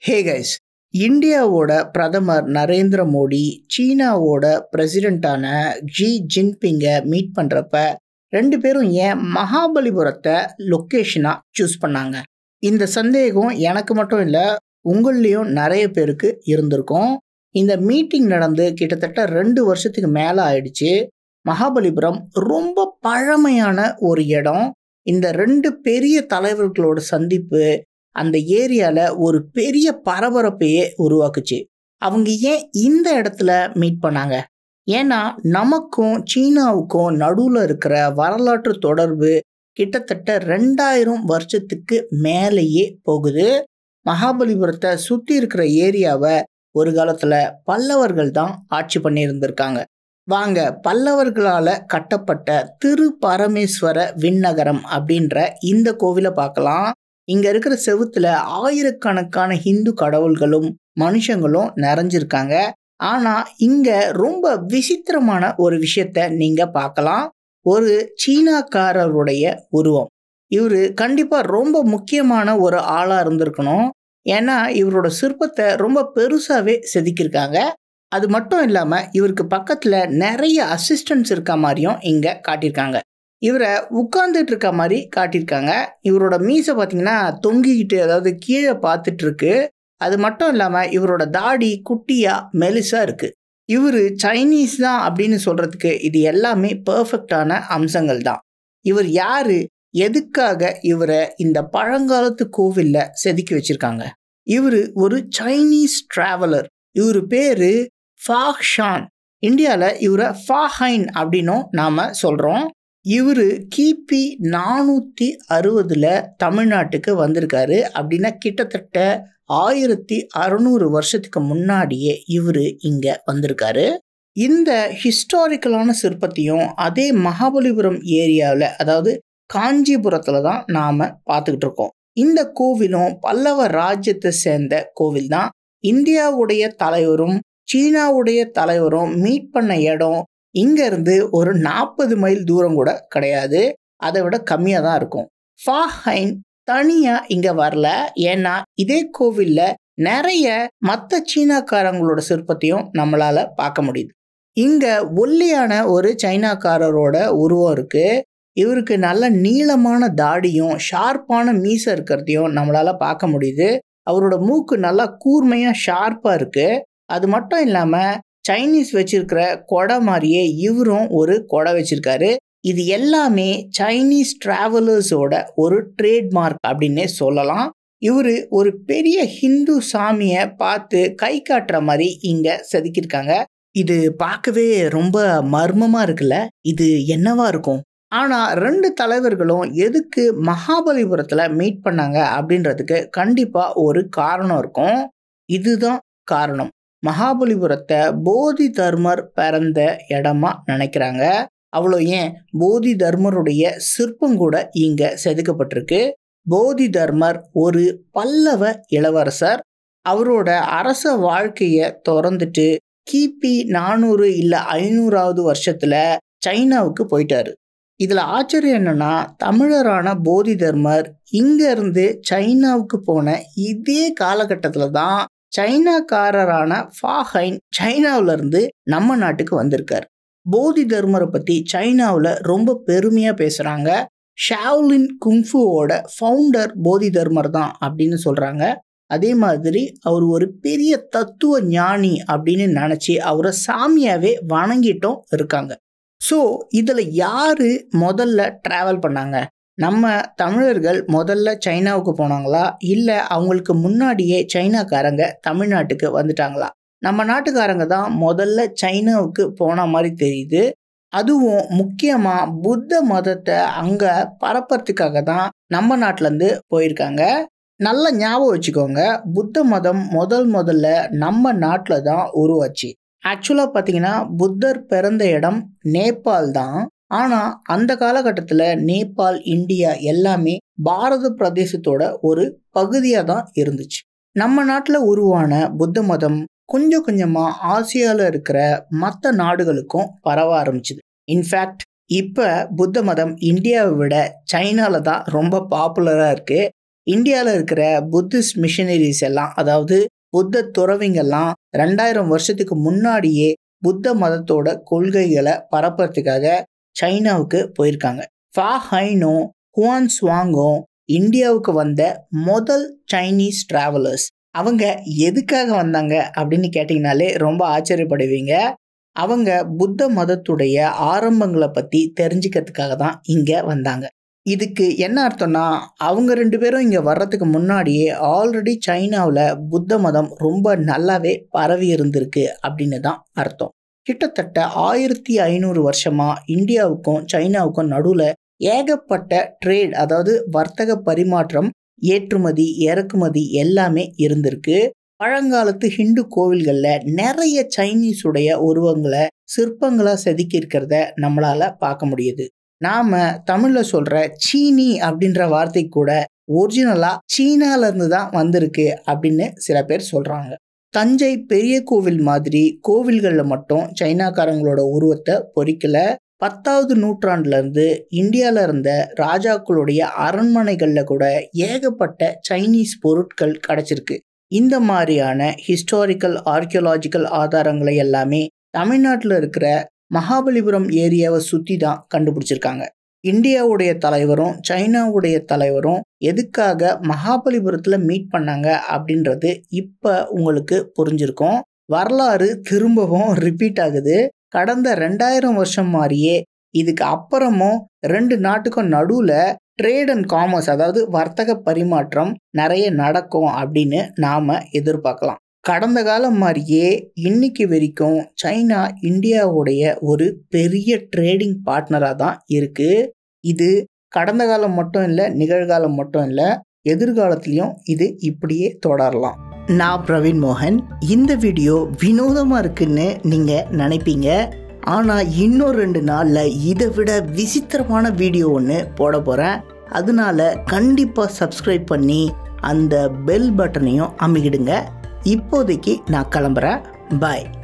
ஹே guys இந்தியாவோட பிரதமர் நரேந்திர மோடி சீனாவோட பிரசிடெண்ட்டான ஜி ஜின்பிங்கை மீட் பண்ணுறப்ப ரெண்டு பேரும் ஏன் மகாபலிபுரத்தை லொக்கேஷனாக சூஸ் பண்ணாங்க இந்த சந்தேகம் எனக்கு மட்டும் இல்லை உங்கள்லேயும் நிறைய பேருக்கு இருந்திருக்கும் இந்த மீட்டிங் நடந்து கிட்டத்தட்ட ரெண்டு வருஷத்துக்கு மேலே ஆயிடுச்சு மகாபலிபுரம் ரொம்ப பழமையான ஒரு இடம் இந்த ரெண்டு பெரிய தலைவர்களோட சந்திப்பு அந்த ஏரியாவில் ஒரு பெரிய பரபரப்பையே உருவாக்குச்சு அவங்க ஏன் இந்த இடத்துல மீட் பண்ணாங்க ஏன்னா நமக்கும் சீனாவுக்கும் நடுவில் இருக்கிற வரலாற்று தொடர்பு கிட்டத்தட்ட ரெண்டாயிரம் வருஷத்துக்கு மேலேயே போகுது மகாபலிபுரத்தை சுற்றி இருக்கிற ஏரியாவை ஒரு காலத்தில் பல்லவர்கள் தான் ஆட்சி பண்ணியிருந்திருக்காங்க வாங்க பல்லவர்களால் கட்டப்பட்ட திரு பரமேஸ்வர விண்ணகரம் அப்படின்ற இந்த கோவிலை பார்க்கலாம் இங்க இருக்கிற செவுத்துல ஆயிரக்கணக்கான ஹிந்து கடவுள்களும் மனுஷங்களும் நிறைஞ்சிருக்காங்க ஆனா இங்க ரொம்ப விசித்திரமான ஒரு விஷயத்த நீங்க பார்க்கலாம் ஒரு சீனாக்காரருடைய உருவம் இவரு கண்டிப்பா ரொம்ப முக்கியமான ஒரு ஆளா இருந்திருக்கணும் ஏன்னா இவரோட சிற்பத்தை ரொம்ப பெருசாவே செதுக்கியிருக்காங்க அது மட்டும் இல்லாம இவருக்கு பக்கத்துல நிறைய அசிஸ்டன்ஸ் இருக்க மாதிரியும் இங்க காட்டியிருக்காங்க இவரை உட்கார்ந்துட்டு இருக்க மாதிரி காட்டியிருக்காங்க இவரோட மீசை பார்த்தீங்கன்னா தொங்கிக்கிட்டு அதாவது கீழே பார்த்துட்டு இருக்கு அது மட்டும் இல்லாமல் இவரோட தாடி குட்டியா மெலிசா இருக்கு இவர் சைனீஸ் தான் அப்படின்னு சொல்றதுக்கு இது எல்லாமே பர்ஃபெக்டான அம்சங்கள் தான் இவர் யாரு எதுக்காக இவரை இந்த பழங்காலத்து கோவிலில் செதுக்கி வச்சிருக்காங்க இவர் ஒரு சைனீஸ் டிராவலர் இவர் பேரு ஃபாக்ஷான் இந்தியாவில் இவரை ஃபாஹைன் அப்படின்னும் நாம் சொல்கிறோம் இவர் கிபி நானூற்றி அறுபதில் தமிழ்நாட்டுக்கு வந்திருக்காரு அப்படின்னா கிட்டத்தட்ட ஆயிரத்தி அறநூறு வருஷத்துக்கு முன்னாடியே இவர் இங்கே வந்திருக்காரு இந்த ஹிஸ்டாரிக்கலான சிற்பத்தையும் அதே மகாபலிபுரம் ஏரியாவில் அதாவது காஞ்சிபுரத்தில் தான் நாம் பார்த்துக்கிட்டு இருக்கோம் இந்த கோவிலும் பல்லவ ராஜ்யத்தை சேர்ந்த கோவில் தான் இந்தியாவுடைய தலைவரும் சீனாவுடைய தலைவரும் மீட் பண்ண இடம் இங்கேருந்து ஒரு நாற்பது மைல் தூரம் கூட கிடையாது அதை விட கம்மியாக தான் இருக்கும் ஃபாஹைன் தனியாக இங்கே வரல ஏன்னா இதே கோவிலில் நிறைய மற்ற சீனாக்காரங்களோட சிற்பத்தையும் நம்மளால் பார்க்க முடியுது இங்கே ஒல்லியான ஒரு சைனாக்காரரோட உருவம் இருக்குது இவருக்கு நல்ல நீளமான தாடியும் ஷார்ப்பான மீசை இருக்கிறதையும் நம்மளால் பார்க்க முடியுது அவரோட மூக்கு நல்லா கூர்மையாக ஷார்ப்பாக இருக்குது அது மட்டும் இல்லாமல் சைனீஸ் வச்சிருக்கிற கொடை மாதிரியே இவரும் ஒரு கொடை வச்சிருக்காரு இது எல்லாமே சைனீஸ் டிராவலர்ஸோட ஒரு ட்ரேட்மார்க் அப்படின்னே சொல்லலாம் இவர் ஒரு பெரிய ஹிந்து சாமியை பார்த்து கை காட்டுற மாதிரி இங்க செதுக்கியிருக்காங்க இது பார்க்கவே ரொம்ப மர்மமா இருக்குல்ல இது என்னவா இருக்கும் ஆனா ரெண்டு தலைவர்களும் எதுக்கு மகாபலிபுரத்துல மீட் பண்ணாங்க அப்படின்றதுக்கு கண்டிப்பா ஒரு காரணம் இருக்கும் இதுதான் காரணம் மகாபலிபுரத்தை போதி தர்மர் பிறந்த இடமா நினைக்கிறாங்க அவ்வளோ ஏன் போதி தர்மருடைய சிற்பம் கூட இங்க செதுக்கப்பட்டிருக்கு போதி தர்மர் ஒரு பல்லவ இளவரசர் அவரோட அரச வாழ்க்கையை திறந்துட்டு கிபி நானூறு இல்லை ஐநூறாவது வருஷத்துல சைனாவுக்கு போயிட்டாரு இதுல ஆச்சரியம் என்னன்னா தமிழரான போதி தர்மர் இங்க இருந்து சைனாவுக்கு போன இதே காலகட்டத்துல தான் சைனாக்காரரான ஃபாஹைன் சைனாவிலேருந்து நம்ம நாட்டுக்கு வந்திருக்கார் போதி தர்மரை பற்றி சைனாவில் ரொம்ப பெருமையாக பேசுகிறாங்க ஷாவ்லின் குங்ஃபுவோட ஃபவுண்டர் போதி தர்மர் தான் அப்படின்னு சொல்கிறாங்க அதே மாதிரி அவர் ஒரு பெரிய தத்துவ ஞானி அப்படின்னு நினச்சி அவரை சாமியாகவே வணங்கிட்டும் இருக்காங்க ஸோ இதில் யார் முதல்ல ட்ராவல் பண்ணாங்க நம்ம தமிழர்கள் முதல்ல சைனாவுக்கு போனாங்களா இல்லை அவங்களுக்கு முன்னாடியே சைனாக்காரங்க தமிழ்நாட்டுக்கு வந்துட்டாங்களா நம்ம நாட்டுக்காரங்க தான் முதல்ல சைனாவுக்கு போன மாதிரி தெரியுது அதுவும் முக்கியமாக புத்த மதத்தை அங்கே பரப்புறதுக்காக தான் நம்ம நாட்டிலேருந்து போயிருக்காங்க நல்ல ஞாபகம் வச்சுக்கோங்க புத்த மதம் முதல் முதல்ல நம்ம நாட்டில் தான் உருவாச்சு ஆக்சுவலாக பார்த்தீங்கன்னா புத்தர் பிறந்த இடம் நேபாள் தான் ஆனால் அந்த காலகட்டத்தில் நேபாள் இந்தியா எல்லாமே பாரத பிரதேசத்தோட ஒரு பகுதியாக தான் இருந்துச்சு நம்ம நாட்டில் உருவான புத்த மதம் கொஞ்சம் கொஞ்சமாக ஆசியாவில் இருக்கிற மற்ற நாடுகளுக்கும் பரவ ஆரம்பிச்சுது இன்ஃபேக்ட் இப்போ புத்த மதம் இந்தியாவை விட சைனாவில் தான் ரொம்ப பாப்புலராக இருக்குது இந்தியாவில் இருக்கிற புத்திஸ்ட் மிஷனரிஸ் எல்லாம் அதாவது புத்த துறவிங்கெல்லாம் ரெண்டாயிரம் வருஷத்துக்கு முன்னாடியே புத்த மதத்தோட கொள்கைகளை பரப்புறதுக்காக சைனாவுக்கு போயிருக்காங்க ஃபா ஹைனோ ஹுவான் ஸ்வாங்கும் இந்தியாவுக்கு வந்த முதல் சைனீஸ் டிராவலர்ஸ் அவங்க எதுக்காக வந்தாங்க அப்படின்னு கேட்டிங்கனாலே ரொம்ப ஆச்சரியப்படுவீங்க அவங்க புத்த மதத்துடைய ஆரம்பங்களை பற்றி தெரிஞ்சுக்கிறதுக்காக தான் இங்கே வந்தாங்க இதுக்கு என்ன அர்த்தம்னா அவங்க ரெண்டு பேரும் இங்கே வர்றதுக்கு முன்னாடியே ஆல்ரெடி சைனாவில் புத்த மதம் ரொம்ப நல்லாவே பரவி இருந்திருக்கு அப்படின்னு தான் அர்த்தம் கிட்டத்தட்ட ஆயிரத்தி ஐநூறு வருஷமா இந்தியாவுக்கும் சைனாவுக்கும் நடுவில் ஏகப்பட்ட ட்ரேட் அதாவது வர்த்தக பரிமாற்றம் ஏற்றுமதி இறக்குமதி எல்லாமே இருந்திருக்கு பழங்காலத்து ஹிந்து கோவில்களில் நிறைய சைனீஸுடைய உருவங்களை சிற்பங்களாக செதுக்கி இருக்கிறத நம்மளால பார்க்க முடியுது நாம தமிழ்ல சொல்ற சீனி அப்படின்ற வார்த்தை கூட ஒரிஜினலா சீனால இருந்து தான் வந்திருக்கு அப்படின்னு சில பேர் சொல்றாங்க தஞ்சை பெரிய கோவில் மாதிரி கோவில்களில் மட்டும் சைனாக்காரங்களோட உருவத்தை பொறிக்கல பத்தாவது நூற்றாண்டுல இருந்து இந்தியால இருந்த ராஜாக்களுடைய அரண்மனைகளில் கூட ஏகப்பட்ட சைனீஸ் பொருட்கள் கிடைச்சிருக்கு இந்த மாதிரியான ஹிஸ்டாரிக்கல் ஆர்கியோலாஜிக்கல் ஆதாரங்களை எல்லாமே தமிழ்நாட்டில் இருக்கிற மகாபலிபுரம் ஏரியாவை சுற்றி தான் கண்டுபிடிச்சிருக்காங்க இந்தியாவுடைய தலைவரும் சைனாவுடைய தலைவரும் எதுக்காக மகாபலிபுரத்தில் மீட் பண்ணாங்க அப்படின்றது இப்போ உங்களுக்கு புரிஞ்சிருக்கும் வரலாறு திரும்பவும் ரிப்பீட் ஆகுது கடந்த ரெண்டாயிரம் வருஷம் மாதிரியே இதுக்கு அப்புறமும் ரெண்டு நாட்டுக்கும் நடுவில் ட்ரேட் அண்ட் காமர்ஸ் அதாவது வர்த்தக பரிமாற்றம் நிறைய நடக்கும் அப்படின்னு நாம் எதிர்பார்க்கலாம் கடந்த காலம் மாதிரியே இன்னைக்கு வரைக்கும் சைனா இந்தியாவுடைய ஒரு பெரிய ட்ரேடிங் பார்ட்னராக தான் இருக்குது இது கடந்த காலம் மட்டும் இல்லை நிகழ்காலம் மட்டும் இல்லை எதிர்காலத்துலேயும் இது இப்படியே தொடரலாம் நான் பிரவீன் மோகன் இந்த வீடியோ வினோதமாக இருக்குன்னு நீங்கள் நினைப்பீங்க ஆனால் இன்னும் ரெண்டு நாளில் இதை விட விசித்திரமான வீடியோ ஒன்று போட போகிறேன் அதனால கண்டிப்பாக சப்ஸ்கிரைப் பண்ணி அந்த பெல் பட்டனையும் அமைக்கிடுங்க இப்போதைக்கு நான் கிளம்புறேன் பாய்